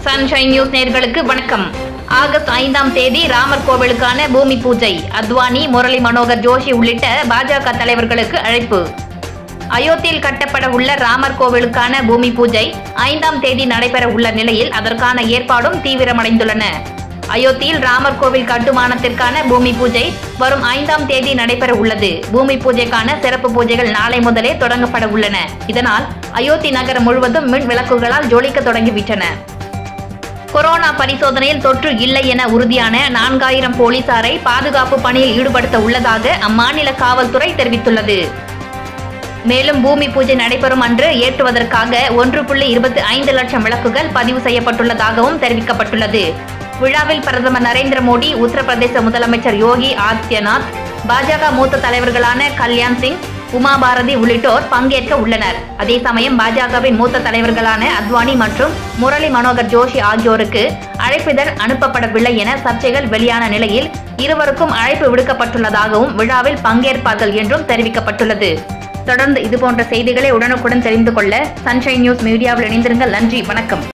sunshine news நேர்களுக்கு வணக்கம் August ஐந்தாம் தேதி ராமர் கோவிலுக்கான பூமி பூஜை அத்வானி முரளி மனோகர் ஜோஷி உள்ளிட்ட பாஜக தலைவர்களுக்கு அழைப்பு அயோத்தியில் கட்டப்பட உள்ள ராமர் கோவிலுக்கான பூமி பூஜை ஐந்தாம் தேதி நடைபெற உள்ள நிலையில் அதற்கான ஏற்பாடும் தீவிரமடைந்துள்ளன அயோத்தியில் ராமர் கோவில் கட்டுமானத்திற்கான பூமி பூஜை வரும் ஐந்தாம் தேதி நடைபெற உள்ளது பூமி பூஜைக்கான சிறப்பு பூஜைகள் நாளை முதலே தொடங்கப்பட உள்ளன இதனால் அயோத்தி நகரம் முழுவதும் மின் விளக்குகளால் ஜொலிக்க தொடங்கிவிட்டன கொரோனா பரிசோதனையில் தொற்று இல்லை என உறுதியான நான்காயிரம் போலீசாரை பாதுகாப்பு பணியில் ஈடுபடுத்த உள்ளதாக அம்மாநில காவல்துறை தெரிவித்துள்ளது மேலும் பூமி பூஜை நடைபெறும் அன்று ஏற்றுவதற்காக ஒன்று புள்ளி இருபத்தி ஐந்து லட்சம் விளக்குகள் பதிவு செய்யப்பட்டுள்ளதாகவும் தெரிவிக்கப்பட்டுள்ளது விழாவில் பிரதமர் நரேந்திர மோடி உத்தரப்பிரதேச முதலமைச்சர் யோகி ஆதித்யநாத் பாஜக மூத்த தலைவர்களான கல்யாண் சிங் உமா பாரதி உள்ளிட்டோர் பங்கேற்க உள்ளனர் அதே சமயம் பாஜகவின் மூத்த தலைவர்களான அத்வானி மற்றும் முரளி மனோகர் ஜோஷி ஆகியோருக்கு அழைப்பிதழ் அனுப்பப்படவில்லை என சர்ச்சைகள் வெளியான நிலையில் இருவருக்கும் அழைப்பு விடுக்கப்பட்டுள்ளதாகவும் விழாவில் பங்கேற்பார்கள் என்றும் தெரிவிக்கப்பட்டுள்ளது தொடர்ந்து இதுபோன்ற செய்திகளை உடனுக்குடன் தெரிந்து கொள்ள சன்ஷைன் நியூஸ் மீடியாவில் இணைந்திருங்கள் நன்றி வணக்கம்